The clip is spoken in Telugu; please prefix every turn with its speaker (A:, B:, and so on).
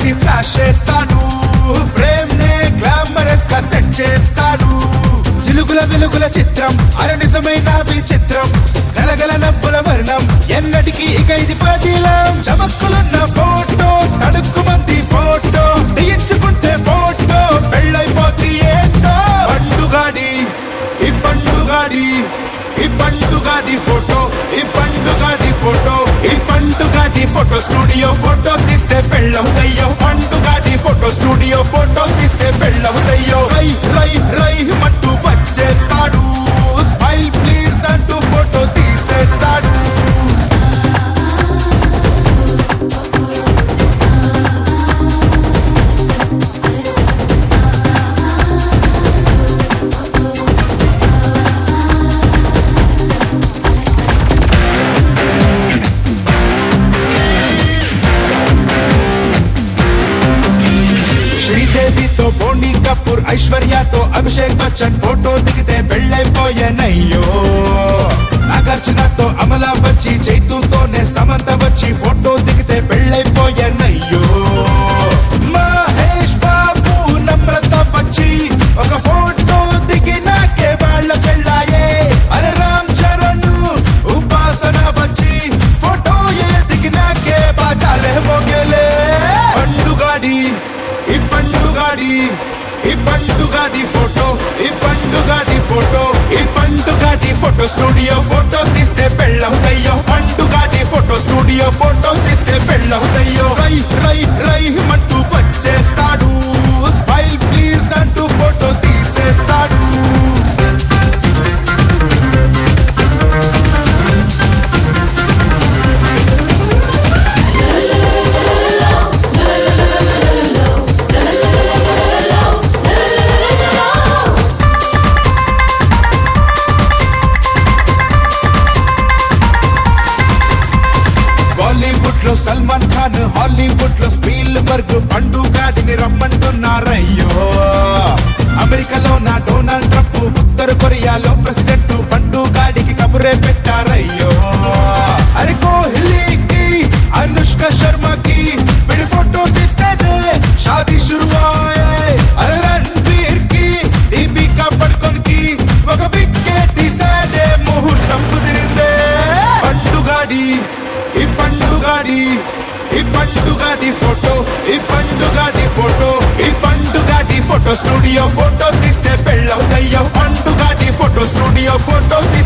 A: వేసి ఫ్లాష్ చేస్తాడు ఫ్రేమ్ నే గ్లామరస్ గా సెట్ చేస్తాడు చిలుకుల వెలుగుల చిత్రం అర నిజమైన విచిత్రం గలగల నవ్వుల వర్ణం ఎన్నటికీ ఇక ఇది పదిలం చమక్కులున్న ఫోటో తడుక్కుమంది ఫోటో తీయించుకుంటే ఫోటో పెళ్ళైపోతే ఏంటో పండుగాడి ఈ పండుగాడి ఈ పండుగాడి ఫోటో ఈ పండుగాడి ఫోటో ఈ పండుగాడి ఫోటో స్టూడియో ఫోటో తీస్తే పెళ్ళవుతయ్యో పండుగాడి ఫోటో స్టూడియో ఫోటో తీస్తే పెళ్ళవుతయ్యో రై రై రై మట్టు వచ్చేస్తాడు స్మైల్ ప్లీజ్ అంటూ ఫోటో తీసేస్తాడు శ్రీదేవితో బోని కపూర్ ఐశ్వర్యతో అభిషేక్ బచ్చన్ ఫోటో దిగితే పెళ్ళైపోయానయ్యో నాగార్జునతో అమల వచ్చి చైతుతోనే సమంత వచ్చి ఫోటో దిగితే పెళ్ళైపోయానయ్యో మహేష్ బాబు నమ్రత వచ్చి ఒక ఫోటో దిగినాకే వాళ్ళ పెళ్ళాయే అరే రామ్ చరణ్ ఉపాసన వచ్చి ఫోటో ఏ దిగినాకే బాజాలే మోగేలే పండుగాడి ఈ పండుగాడి ఈ పండుగాడి ఫోటో ఈ పండుగాడి ఫోటో ఈ పండుగాడి ఫోటో స్టూడియో ఫోటో తీస్తే పెళ్ళవుతయ్యో పండుగాడి ఫోటో స్టూడియో ఫోటో తీస్తే పెళ్ళవుతయ్యో రై రై రై మట్టు వచ్చేస్తాడు స్మైల్ ప్లీజ్ అంటూ ఫోటో తీసేస్తాడు బాలీవుడ్ లో సల్మాన్ ఖాన్ హాలీవుడ్ లో స్పీల్ బర్గ్ పండుగాడిని రమ్మంటున్నారయ్యో అమెరికాలో నా డొనాల్డ్ ట్రంప్ ఉత్తర కొరియాలో ప్రెసిడెంట్ పండుగాడికి కబురే పెట్టారయ్యో అరే కోహ్లీకి అనుష్క శర్మకి విడి ఫోటో తీస్తేనే షాదీ శురువాయే అరే రణ్వీర్ కి దీపికా పడుకోన్ కి ఒక బిక్కే తీసాడే ముహూర్తం కుదిరిందే పండుగాడి ఈ పండుగాడి ఈ పండుగాడి ఫోటో ఈ పండుగాడి ఫోటో ఈ పండుగాడి ఫోటో స్టూడియో ఫోటో తీస్తే పెళ్ళవుతయ్యో పండుగాడి ఫోటో స్టూడియో ఫోటో తీస్తే